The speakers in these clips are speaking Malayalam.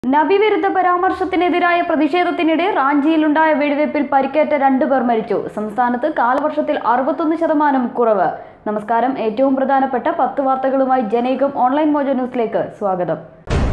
നബിവിരുദ്ധ പരാമർശത്തിനെതിരായ പ്രതിഷേധത്തിനിടെ റാഞ്ചിയിലുണ്ടായ വെടിവയ്പിൽ പരിക്കേറ്റ രണ്ടുപേർ മരിച്ചു സംസ്ഥാനത്ത് കാലവർഷത്തിൽ അറുപത്തൊന്ന് ശതമാനം കുറവ് നമസ്കാരം ഏറ്റവും പ്രധാനപ്പെട്ട പത്ത് വാർത്തകളുമായി ജനേകം ഓൺലൈൻ മോജോ ന്യൂസിലേക്ക് സ്വാഗതം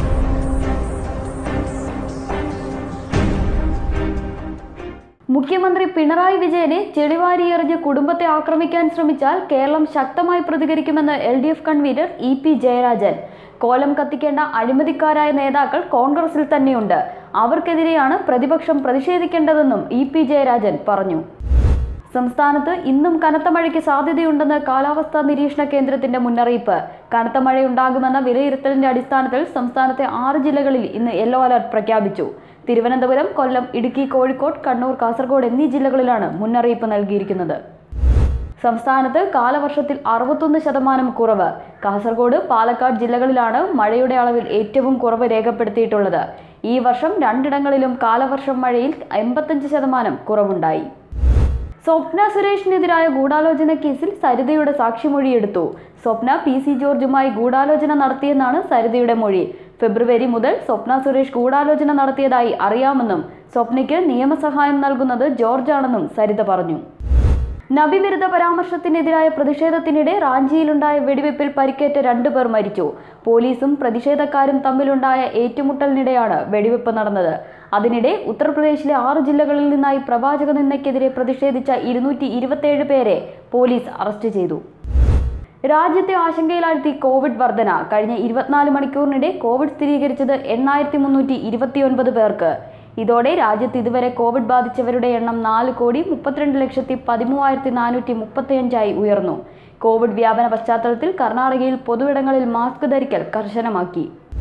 മുഖ്യമന്ത്രി പിണറായി വിജയനെ ചെളിവാരിയെറിഞ്ഞ് കുടുംബത്തെ ആക്രമിക്കാൻ ശ്രമിച്ചാൽ കേരളം ശക്തമായി പ്രതികരിക്കുമെന്ന് L D F convener E P Jayarajan കോലം കത്തിക്കേണ്ട അഴിമതിക്കാരായ നേതാക്കൾ കോൺഗ്രസിൽ തന്നെയുണ്ട് അവർക്കെതിരെയാണ് പ്രതിപക്ഷം പ്രതിഷേധിക്കേണ്ടതെന്നും ഇ പി ജയരാജൻ പറഞ്ഞു സംസ്ഥാനത്ത് ഇന്നും കനത്ത മഴയ്ക്ക് സാധ്യതയുണ്ടെന്ന് കാലാവസ്ഥാ നിരീക്ഷണ കേന്ദ്രത്തിന്റെ മുന്നറിയിപ്പ് കനത്ത മഴയുണ്ടാകുമെന്ന വിലയിരുത്തലിന്റെ അടിസ്ഥാനത്തിൽ സംസ്ഥാനത്തെ ആറ് ജില്ലകളിൽ ഇന്ന് യെല്ലോ അലർട്ട് പ്രഖ്യാപിച്ചു തിരുവനന്തപുരം കൊല്ലം ഇടുക്കി കോഴിക്കോട് കണ്ണൂർ കാസർഗോഡ് എന്നീ ജില്ലകളിലാണ് മുന്നറിയിപ്പ് നൽകിയിരിക്കുന്നത് സംസ്ഥാനത്ത് കാലവർഷത്തിൽ അറുപത്തൊന്ന് ശതമാനം കുറവ് കാസർഗോഡ് പാലക്കാട് ജില്ലകളിലാണ് മഴയുടെ അളവിൽ ഏറ്റവും കുറവ് രേഖപ്പെടുത്തിയിട്ടുള്ളത് ഈ വർഷം രണ്ടിടങ്ങളിലും കാലവർഷം മഴയിൽ എൺപത്തഞ്ച് ശതമാനം കുറവുണ്ടായി സ്വപ്ന സുരേഷിനെതിരായ ഗൂഢാലോചന കേസിൽ സരിതയുടെ സാക്ഷിമൊഴിയെടുത്തു സ്വപ്ന പി സി ജോർജുമായി ഗൂഢാലോചന നടത്തിയെന്നാണ് സരിതയുടെ മൊഴി ഫെബ്രുവരി മുതൽ സ്വപ്ന സുരേഷ് ഗൂഢാലോചന നടത്തിയതായി അറിയാമെന്നും സ്വപ്നയ്ക്ക് നിയമസഹായം നൽകുന്നത് ജോർജാണെന്നും സരിത പറഞ്ഞു നബിവിരുദ്ധ പരാമർശത്തിനെതിരായ പ്രതിഷേധത്തിനിടെ റാഞ്ചിയിലുണ്ടായ വെടിവെപ്പിൽ പരിക്കേറ്റ രണ്ടുപേർ മരിച്ചു പോലീസും പ്രതിഷേധക്കാരും തമ്മിലുണ്ടായ ഏറ്റുമുട്ടലിനിടെയാണ് വെടിവെപ്പ് നടന്നത് അതിനിടെ ഉത്തർപ്രദേശിലെ ആറ് ജില്ലകളിൽ നിന്നായി പ്രവാചക നിന്ദയ്ക്കെതിരെ പ്രതിഷേധിച്ച ഇരുന്നൂറ്റി ഇരുപത്തിയേഴ് പേരെ പോലീസ് അറസ്റ്റ് ചെയ്തു രാജ്യത്തെ ആശങ്കയിലാഴ്ത്തി കോവിഡ് വർധന കഴിഞ്ഞ ഇരുപത്തിനാല് മണിക്കൂറിനിടെ കോവിഡ് സ്ഥിരീകരിച്ചത് എണ്ണായിരത്തി മുന്നൂറ്റി ഇരുപത്തിയൊൻപത് പേർക്ക് ഇതോടെ രാജ്യത്ത് ഇതുവരെ കോവിഡ് ബാധിച്ചവരുടെ എണ്ണം നാല് കോടി മുപ്പത്തിരണ്ട് ലക്ഷത്തി പതിമൂവായിരത്തി നാനൂറ്റി മുപ്പത്തിയഞ്ചായി ഉയർന്നു കോവിഡ് വ്യാപന പശ്ചാത്തലത്തിൽ കർണാടകയിൽ പൊതുവിടങ്ങളിൽ മാസ്ക് ധരിക്കൽ കർശനമാക്കി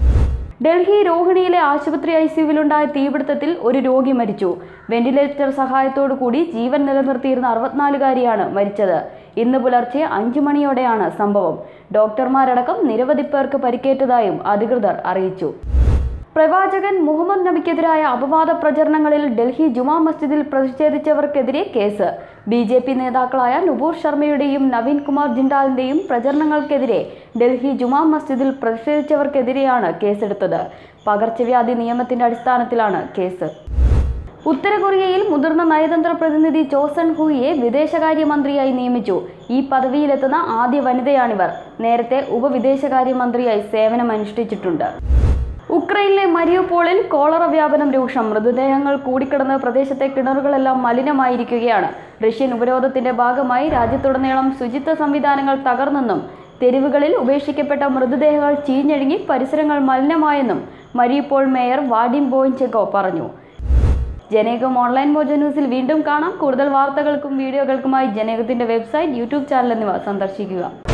ഡൽഹി രോഹിണിയിലെ ആശുപത്രി ഐ സിയുവിലുണ്ടായ തീപിടുത്തത്തിൽ ഒരു രോഗി മരിച്ചു വെന്റിലേറ്റർ സഹായത്തോടു കൂടി ജീവൻ നിലനിർത്തിയിരുന്ന അറുപത്തിനാലുകാരിയാണ് മരിച്ചത് ഇന്ന് പുലർച്ചെ അഞ്ചു മണിയോടെയാണ് സംഭവം ഡോക്ടർമാരടക്കം നിരവധി പേർക്ക് പരിക്കേറ്റതായും അധികൃതർ അറിയിച്ചു പ്രവാചകൻ മുഹമ്മദ് നബിക്കെതിരായ അപവാദ പ്രചരണങ്ങളിൽ ഡൽഹി ജുമാ മസ്ജിദിൽ പ്രതിഷേധിച്ചവർക്കെതിരെ കേസ് ബി ജെ പി നേതാക്കളായ നുപൂർ ശർമ്മയുടെയും നവീൻ കുമാർ ജിൻഡാലിന്റെയും പ്രചരണങ്ങൾക്കെതിരെ ഡൽഹി ജുമാ മസ്ജിദിൽ പ്രതിഷേധിച്ചവർക്കെതിരെയാണ് കേസെടുത്തത് പകർച്ചവ്യാധി നിയമത്തിന്റെ അടിസ്ഥാനത്തിലാണ് കേസ് ഉത്തര കൊറിയയിൽ മുതിർന്ന നയതന്ത്ര പ്രതിനിധി ചോസൺ ഹുയിയെ വിദേശകാര്യമന്ത്രിയായി നിയമിച്ചു ഈ പദവിയിലെത്തുന്ന ആദ്യ വനിതയാണിവർ നേരത്തെ ഉപവിദേശകാര്യമന്ത്രിയായി സേവനമനുഷ്ഠിച്ചിട്ടുണ്ട് ഉക്രൈനിലെ മരിയോപോളിൽ കോളറ വ്യാപനം രൂക്ഷം മൃതദേഹങ്ങൾ കൂടിക്കിടന്ന് പ്രദേശത്തെ കിണറുകളെല്ലാം മലിനമായിരിക്കുകയാണ് റഷ്യൻ ഉപരോധത്തിന്റെ ഭാഗമായി രാജ്യത്തുടനീളം ശുചിത്വ സംവിധാനങ്ങൾ തകർന്നെന്നും തെരുവുകളിൽ ഉപേക്ഷിക്കപ്പെട്ട മൃതദേഹങ്ങൾ ചീഞ്ഞഴുകി പരിസരങ്ങൾ മലിനമായെന്നും മരിയപ്പോൾ മേയർ വാഡിം ബോയിൻചെക്കോ പറഞ്ഞു ജനേകം ഓൺലൈൻ മോജോ ന്യൂസിൽ വീണ്ടും കാണാം കൂടുതൽ വാർത്തകൾക്കും വീഡിയോകൾക്കുമായി ജനേകത്തിന്റെ വെബ്സൈറ്റ് യൂട്യൂബ് ചാനൽ എന്നിവ സന്ദർശിക്കുക